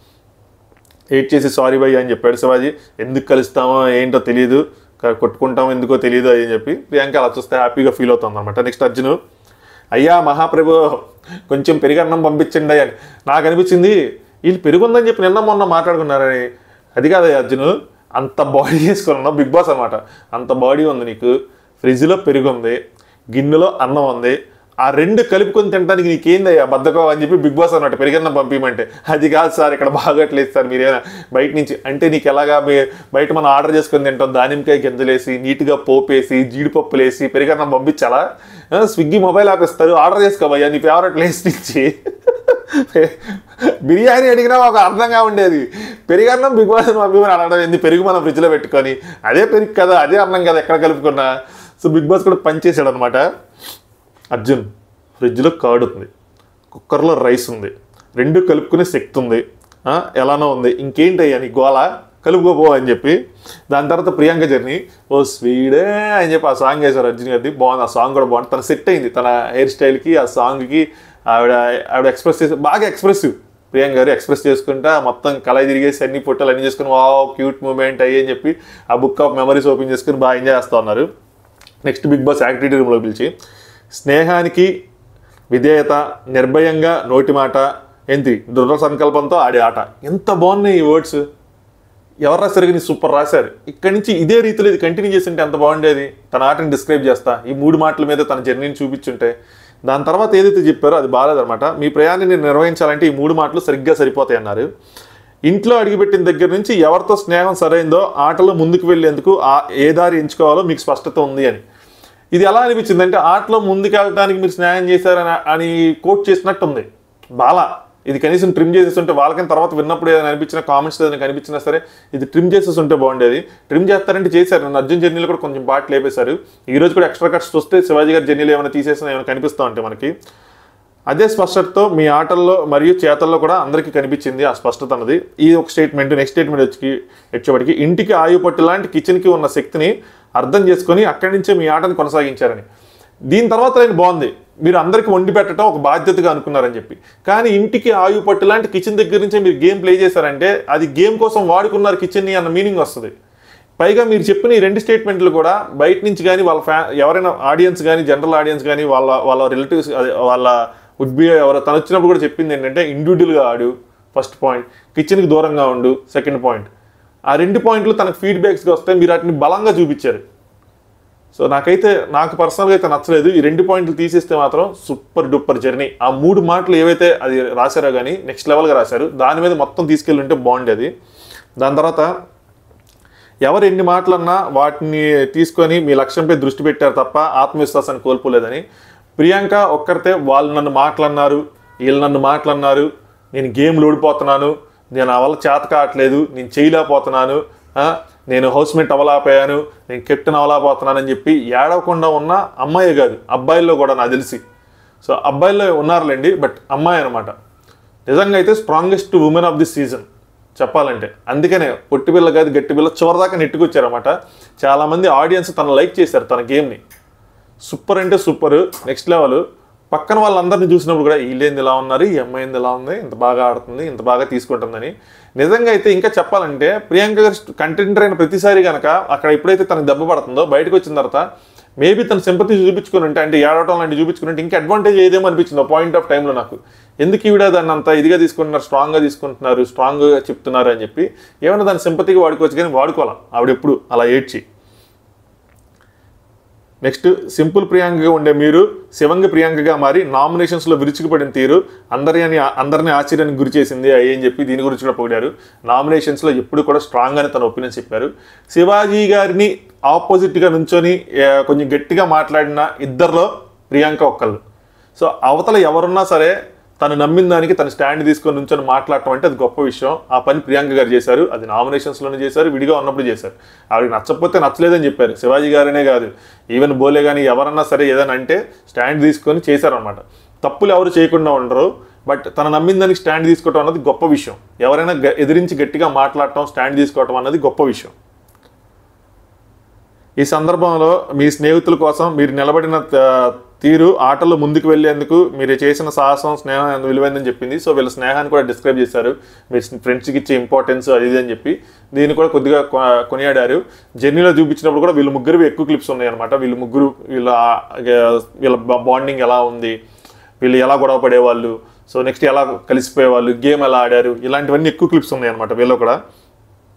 ఎయిట్ చేసి సారీ భయ్య అని చెప్పాడు శివాజీ ఎందుకు కలుస్తామో ఏంటో తెలియదు క- కొట్టుకుంటామో ఎందుకో తెలియదు అని చెప్పి ప్రియాంక అలా చూస్తే హ్యాపీగా ఫీల్ అవుతుంది అనమాట నెక్స్ట్ అర్జున్ అయ్యా మహాప్రభు కొంచెం పెరుగన్నం పంపించండి అని నాకు అనిపించింది వీళ్ళు పెరుగుందని చెప్పి నిన్న మొన్న మాట్లాడుకున్నారని అది కాదు అర్జున్ అంత బాడీ చేసుకున్నా బిగ్ బాస్ అనమాట అంత బాడీ ఉంది నీకు ఫ్రిడ్జ్లో పెరుగు ఉంది గిన్నెలో అన్నం ఉంది ఆ రెండు కలుపుకొని తినడానికి నీకేందయ్యా బద్దకం అని చెప్పి బిగ్ బాస్ అన్నట్టు పెరిగన్నం పంపించమంటే అది కాదు సార్ ఇక్కడ బాగట్లేదు సార్ మీరేనా బయట నుంచి అంటే నీకు ఎలాగా మీ బయట మనం ఆర్డర్ చేసుకొని తింటాం దానిమ్మకాయ గింజలేసి నీట్గా పోపేసి జీడిపప్పులేసి పెరిగన్నం పంపించాలా ఆ, స్విగ్గీ మొబైల్ యాప్ ఇస్తారు ఆర్డర్ చేసుకోవయ్యా నీ ఫేవరెట్ ప్లేస్ నుంచి బిర్యానీ అడిగినా ఒక అర్థంగా ఉండేది పెరుగన్నం బిగ్ బాస్ పంపించమని అడగడం ఏంది పెరుగు మనం ఫ్రిడ్జ్లో పెట్టుకొని అదే పెరుగు కదా అదే అన్నం కదా ఎక్కడ కలుపుకున్నా సో బిగ్ బాస్ కూడా పనిచేసాడు అనమాట అర్జున్ ఫ్రిడ్జ్లో కర్డ్ ఉంది కుక్కర్లో రైస్ ఉంది రెండు కలుపుకునే శక్తి ఉంది ఆ, ఎలానో ఉంది ఇంకేంటయ్యా నీ గోల కలుపుకోపో అని చెప్పి దాని తర్వాత ప్రియాంక జర్నీ ఓ స్వీడే అని చెప్పి ఆ సాంగ్ వేశారు అర్జున్ గారిది బాగుంది ఆ సాంగ్ కూడా బాగుంది తన సెట్ అయింది తన హెయిర్ స్టైల్కి ఆ సాంగ్కి ఆవిడ ఆవిడ ఎక్స్ప్రెస్ చేసి బాగా ఎక్స్ప్రెసివ్ ప్రియాంక గారు ఎక్స్ప్రెస్ చేసుకుంటా మొత్తం కళ తిరిగేసి అన్ని పొట్టలు అన్ని చేసుకుని వా క్యూట్ మూమెంట్ అయ్యి అని చెప్పి ఆ బుక్ ఆఫ్ మెమరీస్ ఓపెన్ చేసుకుని బాగా ఎంజాయ్ చేస్తూ ఉన్నారు నెక్స్ట్ బిగ్ బాస్ యాక్టివిటీ రూమ్లో పిలిచి స్నేహానికి విధేయత నిర్భయంగా నోటి మాట ఏంటి దృఢ సంకల్పంతో ఆడే ఆట ఎంత బాగున్నాయి ఈ వర్డ్స్ ఎవరు రాశారు కానీ సూపర్ రాశారు ఇక్కడి నుంచి ఇదే రీతిలో ఇది కంటిన్యూ చేస్తుంటే ఎంత బాగుండేది తన ఆటని డిస్క్రైబ్ చేస్తా ఈ మూడు మాటల మీద తన జర్నీని చూపించుంటే దాని తర్వాత ఏదైతే చెప్పారో అది బాగాలేదన్నమాట మీ ప్రయాణాన్ని నిర్వహించాలంటే ఈ మూడు మాటలు సరిగ్గా సరిపోతాయి అన్నారు ఇంట్లో అడుగుపెట్టిన దగ్గర నుంచి ఎవరితో స్నేహం సరైందో ఆటలో ముందుకు వెళ్ళేందుకు ఆ ఏ దారి ఎంచుకోవాలో మీకు స్పష్టత ఉంది అని ఇది ఎలా అనిపించింది అంటే ఆటలో ముందుకు వెళ్ళడానికి మీరు స్నేహం చేశారని అని కోట్ చేసినట్టు ఉంది బాలా ఇది కనీసం ట్రిమ్ చేసేస్తుంటే వాళ్ళకని తర్వాత విన్నప్పుడు ఏదైనా అనిపించిన కామెంట్స్ ఏదైనా కనిపించినా సరే ఇది ట్రిమ్ చేసేస్తుంటే బాగుండేది ట్రిమ్ చేస్తారంటే చేశారు నన్ను అర్జున్ జర్నీలో కూడా కొంచెం పాటలు లేపేశారు ఈ రోజు కూడా ఎక్స్ట్రా కట్స్ వస్తే శివాజీ గారి జర్నీలో ఏమైనా తీసేసినా ఏమైనా కనిపిస్తూ ఉంటాయి మనకి అదే స్పష్టతతో మీ ఆటల్లో మరియు చేతల్లో కూడా అందరికీ కనిపించింది ఆ స్పష్టత అన్నది ఈ ఒక స్టేట్మెంట్ నెక్స్ట్ స్టేట్మెంట్ వచ్చి వచ్చేవాడికి ఇంటికి ఆయువు పట్టు లాంటి కిచెన్కి ఉన్న శక్తిని అర్థం చేసుకొని అక్కడి నుంచే మీ ఆటను కొనసాగించారని దీని తర్వాత ఆయన బాగుంది మీరు అందరికి వండి పెట్టడం ఒక బాధ్యతగా అనుకున్నారని చెప్పి కానీ ఇంటికి ఆయువు పట్టు లాంటి కిచెన్ దగ్గర నుంచే మీరు గేమ్ ప్లే చేశారంటే అది గేమ్ కోసం వాడుకున్నారు కిచెన్ని అన్న మీనింగ్ వస్తుంది పైగా మీరు చెప్పిన ఈ రెండు స్టేట్మెంట్లు కూడా బయట నుంచి కానీ వాళ్ళ ఫ్యా ఎవరైనా ఆడియన్స్ కానీ జనరల్ ఆడియన్స్ కానీ వాళ్ళ వాళ్ళ రిలేటివ్స్ అదే వాళ్ళ వుడ్ బి ఎవరు తను వచ్చినప్పుడు కూడా చెప్పింది ఏంటంటే ఇండివిజువల్గా ఆడు ఫస్ట్ పాయింట్ కిచెన్కి దూరంగా ఉండు సెకండ్ పాయింట్ ఆ రెండు పాయింట్లు తనకు ఫీడ్బ్యాక్స్గా వస్తాయి మీరు వాటిని బలంగా చూపించారు సో నాకైతే నాకు పర్సనల్గా అయితే నచ్చలేదు ఈ రెండు పాయింట్లు తీసేస్తే మాత్రం సూపర్ డూపర్ జర్నీ ఆ మూడు మాటలు ఏవైతే అది రాశారో కానీ నెక్స్ట్ లెవెల్గా రాశారు దాని మీద మొత్తం తీసుకెళ్ళి ఉంటే బాగుండేది దాని తర్వాత ఎవరు ఎన్ని మాటలన్నా వాటిని తీసుకొని మీ లక్ష్యంపై దృష్టి పెట్టారు తప్ప ఆత్మవిశ్వాసాన్ని కోల్పోలేదని ప్రియాంక ఒక్కరితే వాళ్ళు నన్ను మాటలన్నారు వీళ్ళు నన్ను మాటలన్నారు నేను గేమ్లు ఓడిపోతున్నాను నేను ఆ వల్ల చేత కావట్లేదు నేను చేయలేకపోతున్నాను ఆ, నేను హౌస్మేట్ అవ్వలేకపోయాను నేను కెప్టెన్ అవ్వలేకపోతున్నాను అని చెప్పి ఏడవకుండా ఉన్న అమ్మాయే కాదు అబ్బాయిల్లో కూడా నాకు తెలిసి సో అబ్బాయిల్లో ఉన్నారులేండి బట్ అమ్మాయి అనమాట నిజంగా అయితే strongest women of the season చెప్పాలంటే అందుకనే పొట్టి పిల్ల కాదు గట్టి పిల్ల చివరిదాకా నెట్టుకొచ్చారన్నమాట చాలామంది ఆడియన్స్ తన లైక్ చేశారు తన గేమ్ని సూపర్ అంటే సూపర్ నెక్స్ట్ లెవెల్ పక్కన వాళ్ళందరిని చూసినప్పుడు కూడా వీళ్ళేంది ఇలా ఉన్నారు ఈ అమ్మాయింది ఇలా ఉంది ఇంత బాగా ఆడుతుంది ఇంత బాగా తీసుకుంటుందని నిజంగా అయితే ఇంకా చెప్పాలంటే ప్రియాంక గారు కంటెంటర్ అయిన ప్రతిసారి కనుక అక్కడ ఎప్పుడైతే తనకు దెబ్బ పడుతుందో బయటకు వచ్చిన తర్వాత మేబీ తన సింపతి చూపించుకుని ఉంటే అంటే ఏడవటం లాంటి చూపించుకుని ఉంటే ఇంకా అడ్వాంటేజ్ ఏదేమో అనిపించింది పాయింట్ ఆఫ్ టైంలో నాకు ఎందుకు ఈవిడ దాన్ని అంత ఇదిగా తీసుకుంటున్నారు స్ట్రాంగ్గా తీసుకుంటున్నారు స్ట్రాంగ్గా చెప్తున్నారు అని చెప్పి ఏమైనా దాని సింపతిగా వాడుకోవచ్చు కానీ వాడుకోవాలా ఆవిడ ఎప్పుడు అలా ఏడ్చి నెక్స్ట్ సింపుల్ ప్రియాంకగా ఉండే మీరు శివంగి ప్రియాంకగా మారి నామినేషన్స్లో విరుచుకుపడిన తీరు అందరిని అందరినీ ఆశ్చర్యానికి గురి చేసింది అని చెప్పి దీని గురించి కూడా పొగిడారు నామినేషన్స్లో ఎప్పుడు కూడా స్ట్రాంగ్ అని తన ఒపీనియన్ చెప్పారు శివాజీ గారిని ఆపోజిట్గా నుంచొని ఏ, కొంచెం గట్టిగా మాట్లాడిన ఇద్దరిలో ప్రియాంక ఒక్కళ్ళు సో అవతల ఎవరున్నా సరే తను నమ్మిన దానికి తన స్టాండ్ తీసుకొని నుంచొని మాట్లాడటం అంటే అది గొప్ప విషయం ఆ పని ప్రియాంక గారు చేశారు అది నామినేషన్స్లోనే చేశారు విడిగా ఉన్నప్పుడు చేశారు ఆవిడకి నచ్చకపోతే నచ్చలేదని చెప్పారు శివాజీ గారనే కాదు ఈవెన్ బోలే కానీ ఎవరన్నా సరే ఏదైనా అంటే స్టాండ్ తీసుకొని చేశారనమాట తప్పులు ఎవరు చేయకుండా ఉండరు బట్ తన నమ్మిన దానికి స్టాండ్ తీసుకోవటం అన్నది గొప్ప విషయం ఎవరైనా గ- ఎదిరించి గట్టిగా మాట్లాడటం స్టాండ్ తీసుకోవటం అన్నది గొప్ప విషయం ఈ సందర్భంలో మీ స్నేహితుల కోసం మీరు నిలబడిన ఆ, తీరు ఆటల్లో ముందుకు వెళ్ళేందుకు మీరు చేసిన సాహసం స్నేహం ఎంత విలువైందని చెప్పింది సో వీళ్ళ స్నేహాన్ని కూడా డిస్క్రైబ్ చేశారు మీరు ఫ్రెండ్స్కి ఇచ్చే ఇంపార్టెన్స్ అది ఇది అని చెప్పి దీన్ని కూడా కొద్దిగా కొ- కొనియాడారు జర్నీలో చూపించినప్పుడు కూడా వీళ్ళ ముగ్గురు ఎక్కువ క్లిప్స్ ఉన్నాయి అనమాట వీళ్ళు ముగ్గురు వీళ్ళ ఆ, వీళ్ళ బాండింగ్ ఎలా ఉంది వీళ్ళు ఎలా గొడవ పడేవాళ్ళు సో నెక్స్ట్ ఎలా కలిసిపోయేవాళ్ళు గేమ్ ఎలా ఆడారు ఇలాంటివన్నీ ఎక్కువ క్లిప్స్ ఉన్నాయి అనమాట వీళ్ళు కూడా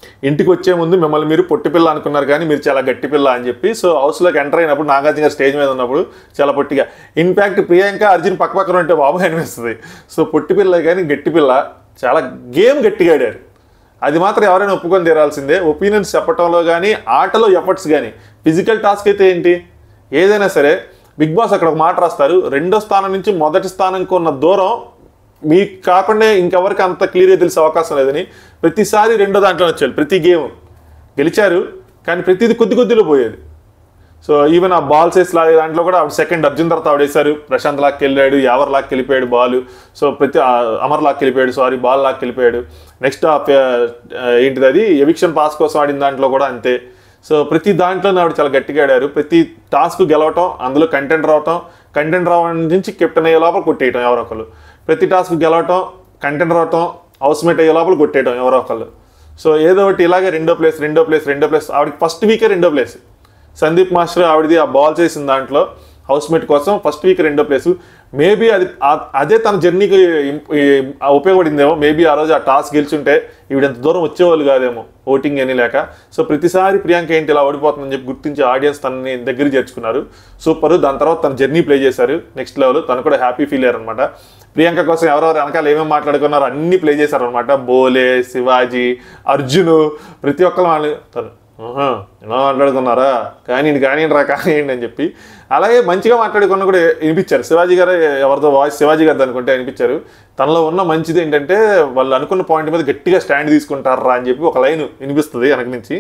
ఇంటికి వచ్చే ముందు మిమ్మల్ని మీరు పొట్టి పిల్ల అనుకున్నారు కానీ మీరు చాలా గట్టి పిల్ల అని చెప్పి సో హౌస్లోకి ఎంటర్ అయినప్పుడు నాగార్జున గారు స్టేజ్ మీద ఉన్నప్పుడు చాలా పొట్టిగా ఇన్ఫ్యాక్ట్ ప్రియాంక అర్జున్ పక్క పక్కన ఉంటే బాబు అనిపిస్తుంది సో పొట్టి పిల్ల కానీ గట్టి పిల్ల చాలా గేమ్ గట్టిగా ఆడారు అది మాత్రం ఎవరైనా ఒప్పుకొని తీరాల్సిందే ఒపీనియన్స్ చెప్పడంలో కానీ ఆటలో ఎఫర్ట్స్ కానీ ఫిజికల్ టాస్క్ అయితే ఏంటి ఏదైనా సరే బిగ్ బాస్ అక్కడ ఒక మాట రాస్తారు రెండో స్థానం నుంచి మొదటి స్థానంకి ఉన్న దూరం మీకు కాకుండా ఇంకెవరికి అంత క్లియర్గా తెలిసే అవకాశం లేదని ప్రతిసారి రెండో దాంట్లో వచ్చారు ప్రతి గేమ్ గెలిచారు కానీ ప్రతిది కొద్ది కొద్దిలో పోయేది సో ఈవెన్ ఆ బాల్స్ వేసి లాగే దాంట్లో కూడా ఆవిడ సెకండ్ అర్జున్ తర్వాత ఆవిడ వేశారు ప్రశాంత్ లాక్కి వెళ్ళాడు ఎవర్ లాక్కి వెళ్ళిపోయాడు బాల్ సో ప్రతి ఆ, అమర్ లాక్కి వెళ్ళిపోయాడు సారీ బాల్ లాక్కి వెళ్ళిపోయాడు నెక్స్ట్ ఆ పే- ఆ, ఏంటిది అది ఎవిక్షన్ పాస్ కోసం ఆడిన దాంట్లో కూడా అంతే సో ప్రతి దాంట్లో ఆవిడ చాలా గట్టిగా ఆడారు ప్రతి టాస్క్ గెలవటం అందులో కంటెంట్ రావటం కంటెంట్ రావడం నుంచి కెప్టెన్ అయ్యే లోపల కొట్టేయటం ఎవరో ఒకళ్ళు ప్రతి టాస్క్ గెలవటం కంటెంట్ రావటం హౌస్మేట్ అయ్యే లోపల కొట్టేయటం ఎవరో ఒకళ్ళు సో ఏదో ఒకటి ఇలాగే రెండో ప్లేస్ రెండో ప్లేస్ రెండో ప్లేస్ ఆవిడకి ఫస్ట్ వీకే రెండో ప్లేస్ సందీప్ మాస్టర్ ఆవిడది ఆ బాల్ చేసిన దాంట్లో హౌస్మేట్ కోసం ఫస్ట్ వీక్ రెండో ప్లేస్ మేబీ అది ఆ- అదే తన జర్నీకి ఇం- ఈ- ఆ ఉపయోగపడిందేమో మేబీ ఆ రోజు ఆ టాస్క్ గెలిచుంటే ఈవిడంత దూరం వచ్చేవాళ్ళు కాదేమో ఓటింగ్ అని లేక సో ప్రతిసారి ప్రియాంక ఏంటి ఇలా ఓడిపోతుందని చెప్పి గుర్తించి ఆడియన్స్ తనని దగ్గర చేర్చుకున్నారు సూపర్ దాని తర్వాత తన జర్నీ ప్లే చేశారు నెక్స్ట్ లెవెల్ తను కూడా హ్యాపీ ఫీల్ అయ్యారు అనమాట ప్రియాంక కోసం ఎవరెవరు వెనకాల ఏమేమి మాట్లాడుకున్నారో అన్ని ప్లే చేశారు అనమాట బోలే శివాజీ అర్జును ప్రతి ఒక్కరు వాళ్ళు తను ఆహా, ఇలా మాట్లాడుకున్నారా కానీ కానీ రా కానివ్వండి అని చెప్పి అలాగే మంచిగా మాట్లాడుకున్న కూడా వినిపించారు శివాజీ గారు ఎవరితో వాయిస్ శివాజీ గారు అనుకుంటే అనిపించారు తనలో ఉన్న మంచిది ఏంటంటే వాళ్ళు అనుకున్న పాయింట్ మీద గట్టిగా స్టాండ్ తీసుకుంటారా అని చెప్పి ఒక లైన్ వినిపిస్తుంది వెనక నుంచి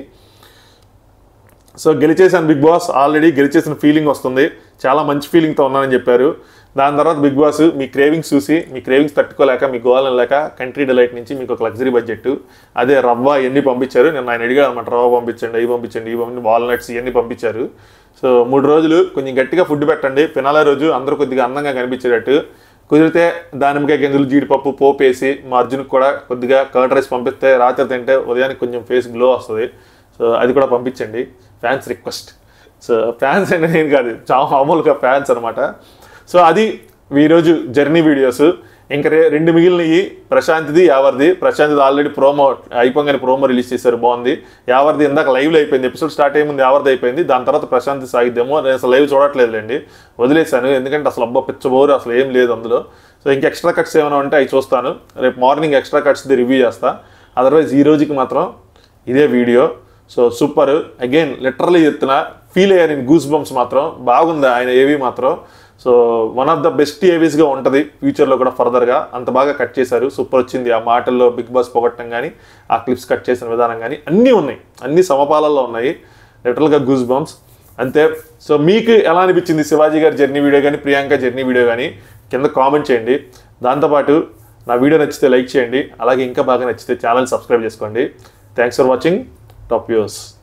సో గెలిచేసాను బిగ్ బాస్ ఆల్రెడీ గెలిచేసిన ఫీలింగ్ వస్తుంది చాలా మంచి ఫీలింగ్తో ఉన్నానని చెప్పారు దాని తర్వాత బిగ్ బాస్ మీ క్రేవింగ్స్ చూసి మీ క్రేవింగ్స్ తట్టుకోలేక మీ గోలం లేక కంట్రీ డిలైట్ నుంచి మీకు ఒక లగ్జరీ బడ్జెట్ అదే రవ్వ ఇవన్నీ పంపించారు నేను ఆయన అడిగాను అనమాట రవ్వ పంపించండి ఇవి పంపించండి ఇవి పంపించండి వాల్నట్స్ ఇవన్నీ పంపించారు సో మూడు రోజులు కొంచెం గట్టిగా ఫుడ్ పెట్టండి పినాల రోజు అందరూ కొద్దిగా అందంగా కనిపించేటట్టు కుదిరితే దానిమ్మకాయ గింజలు జీడిపప్పు పోపు వేసి మా అర్జున్కి కూడా కొద్దిగా కర్డ్ రైస్ పంపిస్తే రాత్రి తింటే ఉదయానికి కొంచెం ఫేస్ గ్లో వస్తుంది సో అది కూడా పంపించండి ఫ్యాన్స్ రిక్వెస్ట్ సో ఫ్యాన్స్ అంటే నేను కాదు చాలా మామూలుగా ఫ్యాన్స్ అనమాట సో అది ఈరోజు జర్నీ వీడియోస్ ఇంకా రే రెండు మిగిలినవి ప్రశాంత్ది యావర్ది ప్రశాంత్ది ఆల్రెడీ ప్రోమో అయిపోగానే ప్రోమో రిలీజ్ చేశారు బాగుంది యావర్ది ఇందాక లైవ్లో అయిపోయింది ఎపిసోడ్ స్టార్ట్ అయ్యే ముందు యావర్ది అయిపోయింది దాని తర్వాత ప్రశాంత్ సాగిద్దాము నేను అసలు లైవ్ చూడట్లేదులేండి వదిలేశాను ఎందుకంటే అసలు అబ్బా పిచ్చబోరు అసలు ఏం లేదు అందులో సో ఇంకా ఎక్స్ట్రా కట్స్ ఏమైనా ఉంటే అవి చూస్తాను రేపు మార్నింగ్ ఎక్స్ట్రా కట్స్ది రివ్యూ చేస్తా అదర్వైజ్ ఈ రోజుకి మాత్రం ఇదే video so super again literally చెప్తున్నా ఫీల్ అయ్యాను నేను గూస్ బంప్స్ మాత్రం బాగుంది ఆయన ఏవి మాత్రం so one of the best ఏవీస్గా ఉంటుంది ఫ్యూచర్లో కూడా ఫర్దర్గా అంత బాగా కట్ చేశారు సూపర్ వచ్చింది ఆ మాటల్లో బిగ్ బాస్ పొగట్టం కానీ ఆ క్లిప్స్ కట్ చేసిన విధానం కానీ అన్నీ ఉన్నాయి అన్ని సమపాలల్లో ఉన్నాయి లిటరల్గా గూస్ బంప్స్ అంతే సో మీకు ఎలా అనిపించింది శివాజీ గారి జర్నీ వీడియో కానీ ప్రియాంక జర్నీ వీడియో కానీ కింద కామెంట్ చేయండి దాంతోపాటు నా వీడియో నచ్చితే లైక్ చేయండి అలాగే ఇంకా బాగా నచ్చితే ఛానల్ సబ్స్క్రైబ్ చేసుకోండి thanks for watching top views